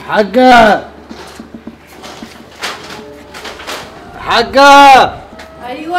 حاجة حاجة ايوه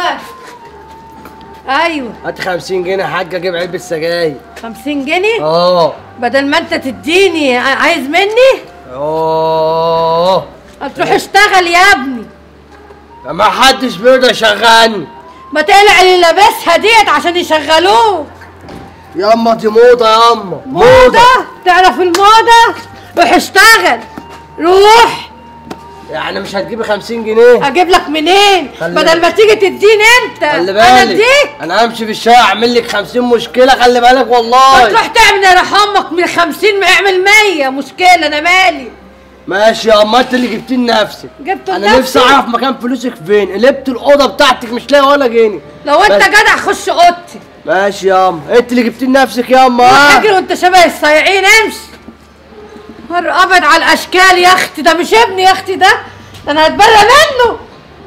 ايوه هات 50 جنيه يا حاجة اجيب علبة سجاير 50 جنيه اه بدل ما انت تديني ع- عايز مني اه هتروح اشتغل يا ابني ما حدش بيرضى يشغلني ما تقلع اللي لابسها ديت عشان يشغلوك ياما دي موضة ياما موضة تعرف الموضة روح اشتغل روح يعني مش هتجيبي 50 جنيه اجيب لك منين خلي بدل بالك. ما تيجي تديني انت خلي انا بالك اديك انا همشي في الشارع اعمل لك 50 مشكلة خلي بالك والله تروح تعمل يا روح امك من 50 ما اعمل 100 مشكلة انا مالي ماشي يا اما انت اللي جبتيه لنفسك جبته انا لنفسي؟ نفسي اعرف مكان فلوسك فين قلبت الاوضه بتاعتك مش لاقي ولا جنيه لو انت بس. جدع خش اوضتي ماشي يا اما انت اللي جبتيه لنفسك يا اما روح ها؟ اجري وانت شبه الصايعين امشي مر ابعد على الاشكال يا اختي ده مش ابني يا اختي ده ده انا هتبرى منه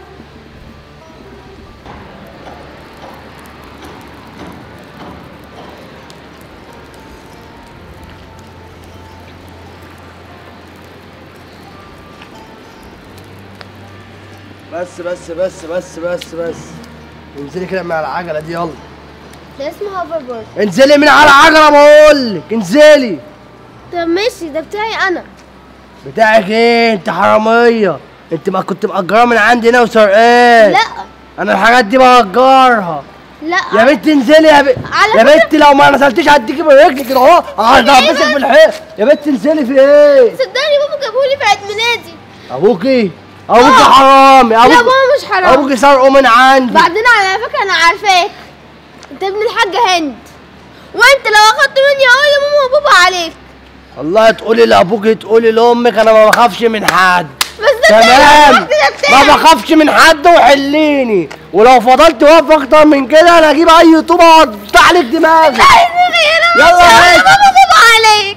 بس بس بس بس بس بس انزلي كده من على العجله دي يلا ده اسمه هوفر بورد انزلي من على العجله بقول لك انزلي طب ماشي ده بتاعي انا بتاعك ايه انت حراميه انت ما كنت مأجرها من عندي هنا وسرقان لا انا الحاجات دي بأجرها لا يا بنت انزلي يا بنت على يا فكرة- بنت لو ما نزلتيش هديكي برجلك كده اهو هقعد إيه احبسك بس؟ في الحيط يا بنت انزلي في ايه صدقني بابا جابهولي في عيد ميلادي ابوكي ابوكي آه. حرامي لا ابوكي بابا مش حرام ابوكي سرقه من عندي بعدين على فكره انا عارفاك انت ابن الحاجه هند وانت لو اخدت مني اقول لماما وبابا عليك والله تقولي لابوكي تقولي لامك انا ما بخافش من حد بس تمام ده ما بتاعي بخافش من حد وحليني ولو فضلت واقف اكتر من كده انا اجيب اي طوبه واقطع لك دماغك يلا يلا هات. ماما وبابا عليك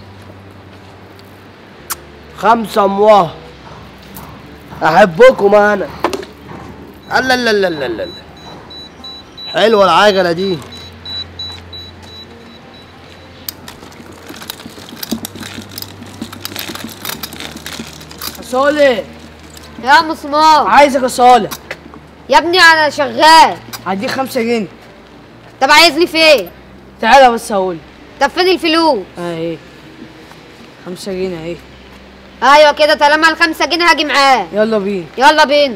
خمسة مواه احبكم انا لا لا لا لا لا حلوه العجله دي صالح يا مسمار عايزك يا صالح يا ابني انا شغال هديك خمسة جنيه طب عايزني في ايه تعالى بس هقول طب فين الفلوس اهي خمسة جنيه اهي ايوه كده طالما الخمسة جنيه هاجي معاه يلا بينا يلا بينا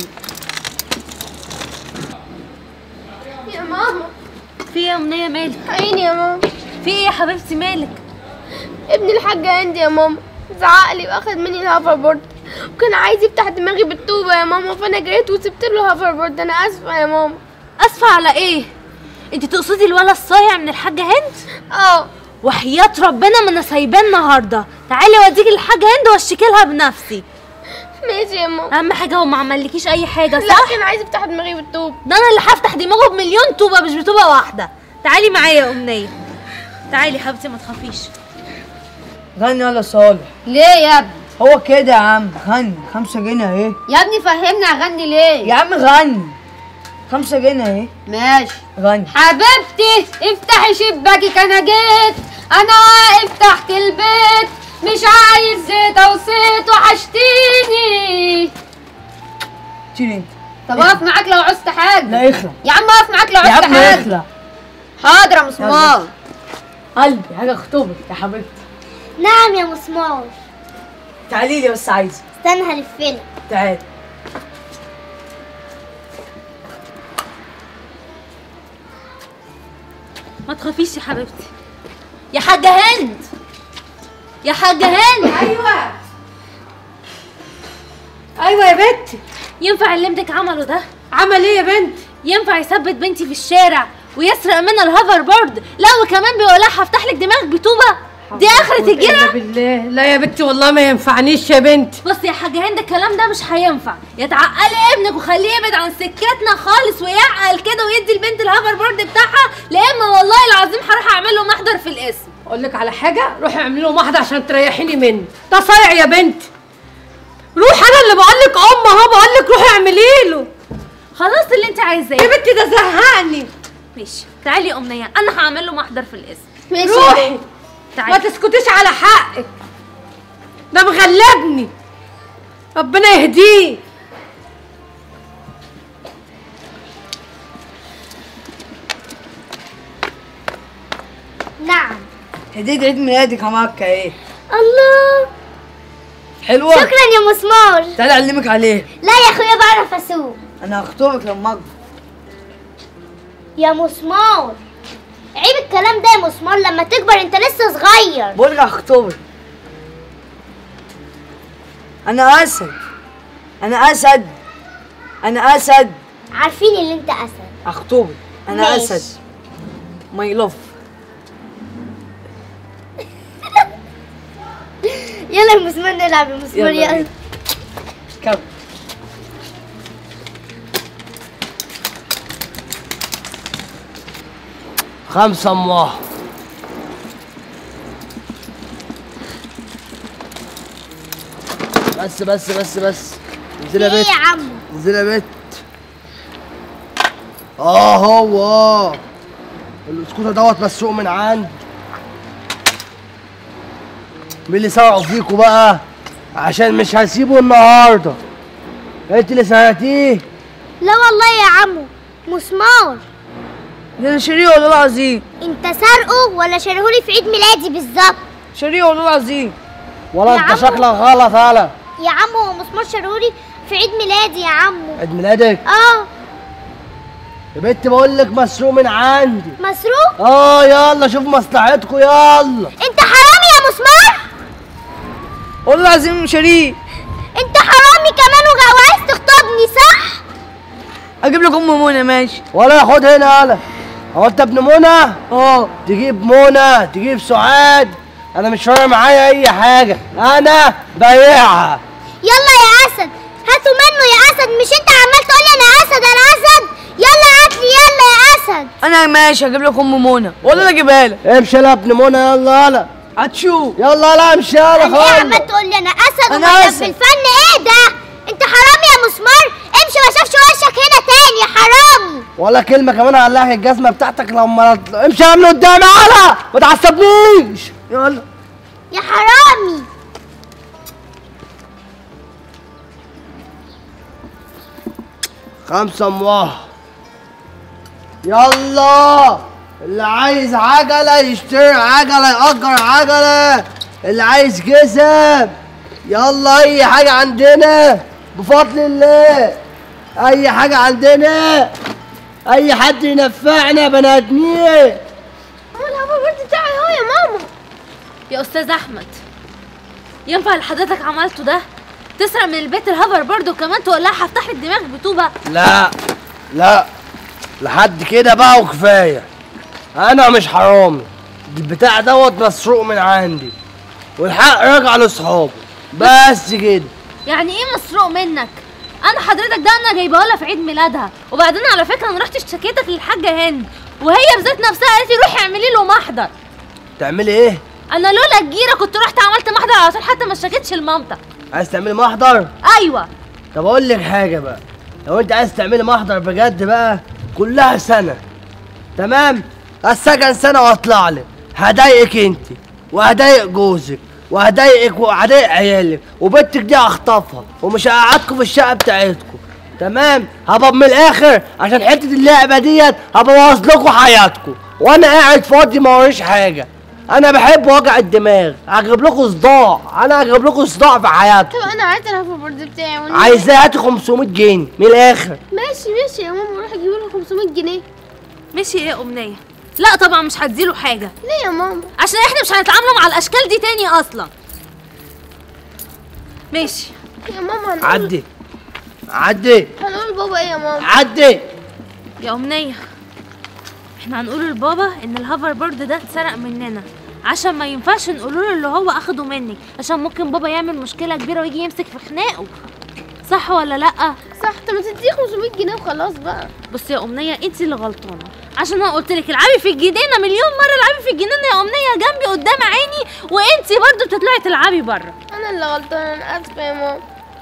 يا ماما في ايه يا امنيه مالك عيني يا ماما في ايه يا حبيبتي مالك ابن الحاجه هند يا ماما زعق لي واخد مني الهوفر بورد وكان عايز يفتح دماغي بالطوبه يا ماما فانا جريت وسبت له الهوفر بورد انا اسفه يا ماما اسفه على ايه انت تقصدي الولا الصايع من الحاجه هند اه وحياة ربنا ما انا سايباه النهارده تعالي اوديكي للحاجه هند واشتكي لها بنفسي ماشي يا ماما اهم حاجه هو ما عملكيش اي حاجه لا صح كان عايز يفتح دماغي بالطوب ده انا اللي هفتح دماغه بمليون طوبه مش بطوبه واحده تعالي معايا يا امنيه تعالي حبيبتي ما تخافيش غني يلا صالح ليه يا ابني هو كده يا عم غني خمسة جنيه اهي يا ابني فهمني اغني ليه يا عم غني خمسة جنيه اهي ماشي غني حبيبتي افتحي شباكك انا جيت انا واقف تحت البيت مش عايز زيت او صيت وحشتيني شيل انت طب اقف معاك لو عوزت حاجه لا اخلع يا عم اقف معاك لو يا عوزت عم حاجه اخلع حاضر يا مسمار قلبي حاجة اخطبك يا حبيبتي نعم يا مسمار تعالي لي بس عايزة استنى هلفلك تعالي ما تخافيش يا حبيبتي يا حاجه هند يا حاجه هند ايوه ايوه يا بنتي ينفع اللي ابنك عمله ده عمل ايه يا بنتي ينفع يثبت بنتي في الشارع ويسرق منها الهوفر بورد لا وكمان بيقول لها هفتح لك دماغك بطوبه دي اخرة إلا الجرة بالله لا يا بنتي والله ما ينفعنيش يا بنتي بصي يا حاجة هند الكلام ده مش هينفع يا تعقلي ابنك وخليه يبعد عن سكتنا خالص ويعقل كده ويدي البنت الهوفر بورد بتاعها لا اما والله العظيم هروح اعمل له محضر في الاسم اقول لك على حاجه روحي اعملي له واحده عشان تريحيني منه ده صايع يا بنتي روح انا اللي بقول لك ام اهو بقول لك روحي اعملي له خلاص اللي انت عايزاه يا بنتي ده زهقني ماشي تعالي يا امنيه انا هعمل له محضر في الاسم ماشي روحي يا ما تعالي تسكتيش على حقك ده مغلبني ربنا يهديه نعم هدية عيد ميلادك يا مكة ايه الله حلوة شكرا يا مسمار تعالى اعلمك عليه لا يا اخويا بعرف اسوق انا هخطبك لما اكبر يا مسمار عيب الكلام ده يا مسمار لما تكبر انت لسه صغير بقول لك هخطبك انا اسد انا اسد انا اسد عارفين ان انت اسد هخطبك انا ماشي. اسد ماي لاف يلا يا مسمار نلعب يا مسمار يلا يلا بينا. كم خمسة أمواه بس بس بس بس انزل يا ايه بت يا عمو انزل يا بت اه هو اه السكوتر دوت مسروق من عندي مين اللي سرقوا فيكوا بقى عشان مش هسيبه النهارده انت اللي سرقتيه لا والله يا عمو مسمار ده انا شاريه والله العظيم انت سارقه ولا شاريهولي في عيد ميلادي بالظبط شاريه والله العظيم ولا يا انت عمو. شكلك غلط هلا يا عمو هو مسمار شاريهولي في عيد ميلادي يا عمو عيد ميلادك اه يا بنت بقول لك مسروق من عندي مسروق اه يلا شوف مصلحتكم يلا انت حرامي يا مسمار والله العظيم شاريه انت حرامي كمان وجا- وعايز تخطبني صح اجيب لك ام منى ماشي ولا ياخد هنا يلا هو انت ابن منى اه تجيب منى تجيب سعاد انا مش فارق معايا اي حاجه انا بايعها يلا يا اسد هاتوا منه يا اسد مش انت عمال تقولي انا اسد انا اسد يلا هات لي يلا يا اسد انا ماشي هجيب لك ام منى والله انا اجيبها لك امشي يلا يا ابن منى يلا يلا هتشوف يلا يلا امشي يلا انا ايه خالص عمال تقولي انا اسد أنا ومالك أسد. في الفن ايه ده انت حرامي يا مسمار امشي ما اشوفش وشك هنا تاني يا حرامي ولا كلمه كمان هقلعك الجزمه بتاعتك لما امشي يا من قدامي يلا ما تعصبنيش يلا يا حرامي خمسة أمواه يلا اللي عايز عجلة يشتري عجلة يأجر عجلة اللي عايز جسم يلا أي حاجة عندنا بفضل الله أي حاجة عندنا أي حد ينفعنا بني آدمين هو الهوا برد بتاعي اهو يا ماما يا استاذ احمد ينفع اللي حضرتك عملته ده تسرق من البيت الهبر برضه وكمان تقول لها هفتح لك دماغك بطوبه لا لا لحد كده بقى وكفايه انا مش حرامي البتاع دوت مسروق من عندي والحق راجع لاصحابه بس كده يعني ايه مسروق منك انا حضرتك ده انا جايبه لها في عيد ميلادها وبعدين على فكره انا رحت اشتكيتك للحاجه هند وهي بذات نفسها قالت لي روحي اعملي له محضر تعملي ايه انا لولا الجيره كنت رحت عملت محضر على طول حتى ما اشتكيتش لمامتك عايز تعملي محضر ايوه طب اقول لك حاجه بقى لو انت عايز تعملي محضر بجد بقى كلها سنه تمام السكن سنه واطلع لك هضايقك انت وهضايق جوزك وهضايقك وهضايق عيالك وبنتك دي هخطفها ومش هقعدكم في الشقه بتاعتكم تمام هبقى من الاخر عشان حته اللعبه ديت هبوظ لكم حياتكم وانا قاعد فاضي ما وريش حاجه انا بحب وجع الدماغ هجيب لكم صداع انا هجيب لكم صداع في حياتكم طب انا عايزه الهوفر بورد بتاعي والنبي. عايزاه هاتي 500 جنيه من الاخر ماشي ماشي يا ماما روح اجيب له 500 جنيه مشي ايه يا امنيه لا طبعا مش هديله حاجه ليه يا ماما عشان احنا مش هنتعاملوا مع الاشكال دي تاني اصلا ماشي يا ماما هنقول عدي عدي هنقول بابا ايه يا ماما عدي يا أمنية احنا هنقول لبابا ان الهوفر بورد ده اتسرق مننا عشان ما ينفعش نقوله له اللي هو اخده منك عشان ممكن بابا يعمل مشكلة كبيرة ويجي يمسك في خناقه صح ولا لأ؟ صح طب ما تديه 500 جنيه وخلاص بقى بصي يا أمنية انت اللي غلطانة عشان انا قلت لك العبي في الجنينة مليون مرة العبي في الجنينة يا أمنية جنبي قدام عيني وانت برضو بتطلعي تلعبي بره انا اللي غلطانه انا اسفه يا ماما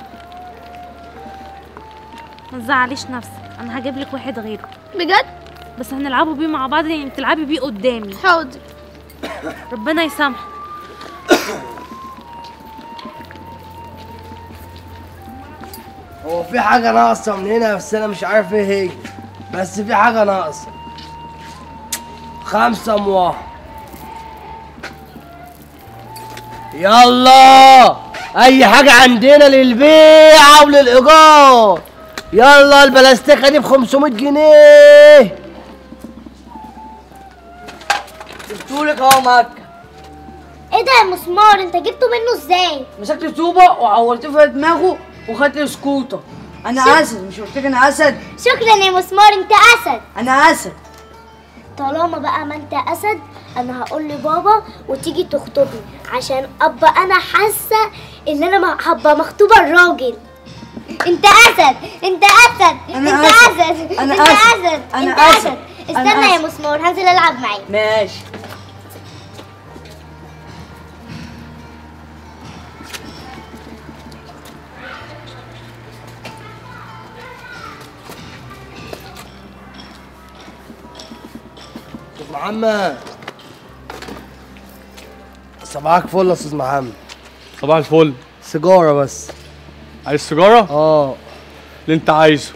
ما تزعليش نفسك انا هجيب لك واحد غيره بجد بس هنلعبوا بيه مع بعض يعني تلعبي بيه قدامي حاضر ربنا يسامحه هو في حاجة ناقصة من هنا بس أنا مش عارف إيه هي بس في حاجة ناقصة خمسة مواهب يلا أي حاجة عندنا للبيع وللإيجار يلا البلاستيكة دي ب 500 جنيه جبتولك اهو مكة ايه ده يا مسمار انت جبته منه ازاي مسكت طوبة وعورته في دماغه وخدت لي سكوتة انا اسد مش قلت لك انا اسد شكرا يا مسمار انت اسد انا اسد طالما بقى ما انت اسد انا هقول لبابا وتيجي تخطبني عشان ابقى انا حاسه ان انا م- هبقى مخطوبه الراجل انت اسد انت اسد أنا انت أسد. اسد أنا انت أسد. اسد أنا انت أسد. اسد أنا استنى يا أسد. مسمار هنزل العب معاك ماشي أستاذ محمد صباحك فل يا أستاذ محمد صباح الفل سيجارة بس عايز سيجارة؟ اه اللي انت عايزه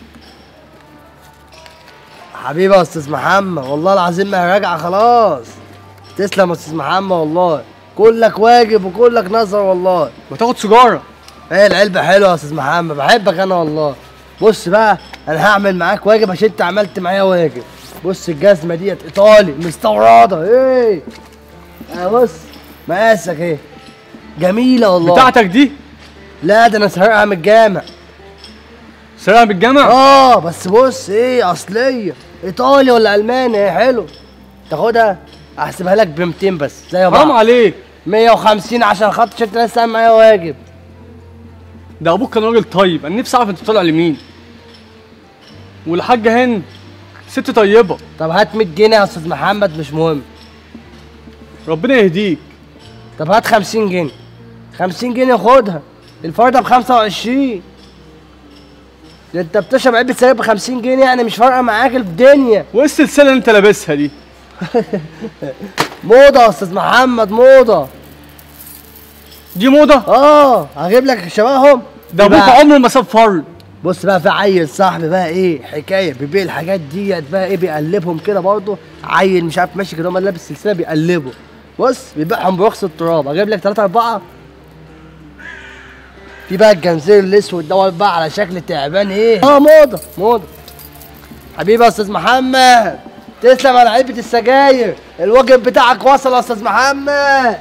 حبيبي يا استاذ محمد والله العظيم ما هي راجعه خلاص تسلم يا استاذ محمد والله كلك واجب وكلك نظر والله ما تاخد سيجارة هي العلبه حلوه يا استاذ محمد بحبك انا والله بص بقى انا هعمل معاك واجب عشان انت عملت معايا واجب بص الجزمه ديت ايطالي مستورده ايه اه بص مقاسك ايه جميله والله بتاعتك دي لا ده انا سارقها من الجامع سرقها بالجامع؟ اه بس بص ايه اصليه ايطالي ولا الماني ايه حلو تاخدها احسبها لك ب 200 بس زي حرام بعض عليك 150 عشان خاطر انت لسه عامل معايا واجب ده ابوك كان راجل طيب انا نفسي اعرف انت طالع لمين والحاجة هند ست طيبة طب هات 100 جنيه يا استاذ محمد مش مهم ربنا يهديك طب هات 50 جنيه 50 جنيه خدها الفرده ب 25 ده انت بتشرب علبه سجاير ب 50 جنيه يعني مش فارقه معاك الدنيا وايه السلسلة اللي انت لابسها دي؟ موضه يا استاذ محمد موضه دي موضة؟ اه هجيب لك شبههم ده ابوك يبقى- عمره ما ساب فرد بص بقى في عيل صاحبي بقى ايه حكايه بيبيع الحاجات ديت بقى ايه بيقلبهم كده برضه عيل مش عارف ماشي كده هو لابس سلسله بيقلبه بص بيبيعهم برخص التراب اجيب لك ثلاثة أربعة في بقى الجنزير الأسود دوت بقى على شكل تعبان ايه اه موضة موضة حبيبي يا أستاذ محمد تسلم على علبة السجاير الواجب بتاعك وصل يا أستاذ محمد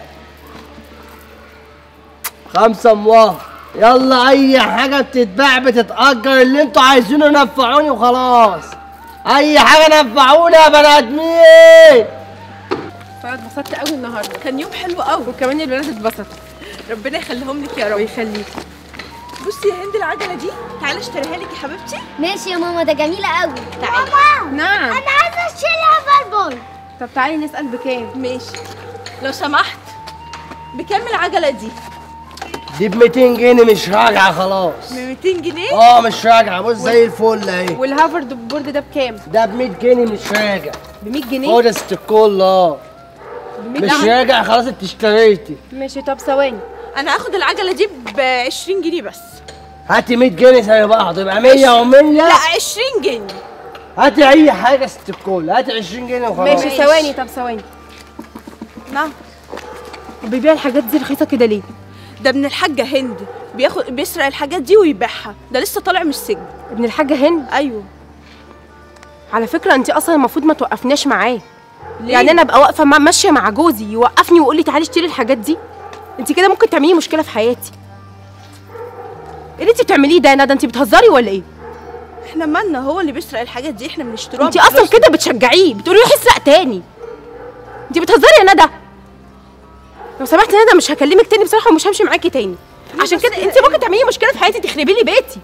خمسة مواه يلا أي حاجة بتتباع بتتأجر اللي انتوا عايزينه نفعوني وخلاص أي حاجة نفعوني يا بني آدمين فانا اتبسطت قوي النهارده كان يوم حلو قوي وكمان الولاد اتبسطوا ربنا يخليهم لك يا رب ويخليكي بصي يا هند العجله دي تعالي اشتريها لك يا حبيبتي ماشي يا ماما ده جميلة قوي تعالي نعم انا عايزة اشيلها فالبول طب تعالي نسال بكام ماشي لو سمحت بكام العجله دي دي ب 200 جنيه مش راجعة خلاص ب 200 جنيه اه مش راجعة بص زي الفل اهي والهافر بورد ده بكام ده ب 100 جنيه مش راجع ب 100 جنيه خد يا ست الكل اه ب 100 مش جنيه راجع خلاص انت اشتريتي ماشي طب ثواني انا هاخد العجله دي ب 20 جنيه بس هاتي 100 جنيه زي بعض يبقى 100 و100 لا 20 جنيه هاتي اي حاجة يا ست الكل هاتي 20 جنيه وخلاص ماشي ثواني طب ثواني نعم بيبيع الحاجات دي رخيصه كده ليه ده ابن الحاجة هند بياخد بيسرق الحاجات دي ويبيعها ده لسه طالع من السجن ابن الحاجه هند ايوه على فكره انت اصلا المفروض ما توقفناش معاه ليه؟ يعني انا ابقى واقفه مع ماشيه مع جوزي يوقفني ويقول لي تعالي اشتري الحاجات دي انت كده ممكن تعملي مشكله في حياتي ايه اللي انت بتعمليه ده يا ندى انت بتهزري ولا ايه احنا مالنا هو اللي بيسرق الحاجات دي احنا بنشتروها انت اصلا بفلوسنا. كده بتشجعيه بتقولي روح اسرق تاني انت بتهزري يا ندى لو سمحت يا ندى مش هكلمك تاني بصراحه ومش همشي معاكي تاني عشان كده انت ممكن تعملي مشكله في حياتي تخربي لي بيتي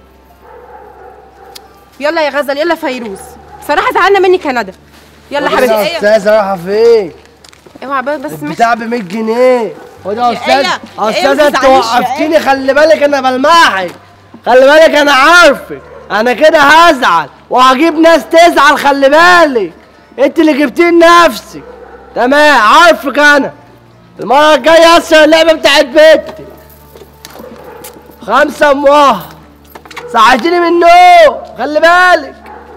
يلا يا غزل يلا فيروز بصراحه زعلنا منك يا ندى يلا خد حبيبتي يا استاذة رايحة فين؟ اوعى بس بس مش البتاع ب 100 جنيه خد يا استاذ إيه؟ إيه استاذة ما انت تزعليش؟ وقفتيني خلي بالك انا بلمحك خلي بالك انا عارفك انا كده هزعل وهجيب ناس تزعل خلي بالك انت اللي جبتيه لنفسك تمام عارفك انا المرة الجاية اسرق اللعبة بتاعت بنتي خمسة مواه صحتيني من النوم خلي بالك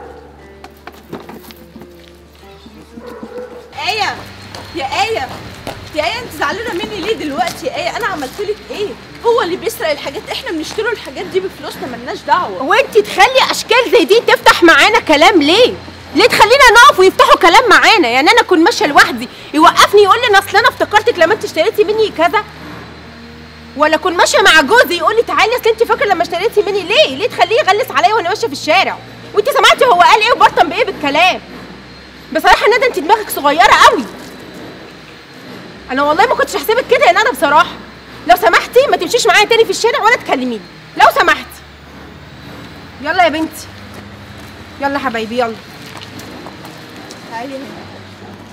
ايه يا ايه يا ايه انت زعلانه مني ليه دلوقتي يا ايه انا عملت لك ايه هو اللي بيسرق الحاجات احنا بنشتري الحاجات دي بفلوسنا ملناش دعوه وانت تخلي اشكال زي دي تفتح معانا كلام ليه ليه تخلينا نقف ويفتحوا كلام معانا يعني انا اكون ماشيه لوحدي يوقفني يقول لي اصل انا افتكرتك لما انت اشتريتي مني كذا ولا اكون ماشيه مع جوزي يقول لي تعالي اصل انت فاكره لما اشتريتي مني ليه ليه تخليه يغلس عليا وانا ماشيه في الشارع وانت سمعتي هو قال ايه وبرطم بايه بالكلام بصراحه ندى انت دماغك صغيره قوي انا والله ما كنتش هحسبك كده يا ندى بصراحه لو سمحتي ما تمشيش معايا تاني في الشارع ولا تكلميني لو سمحتي يلا يا بنتي يلا حبايبي يلا تعالي هنا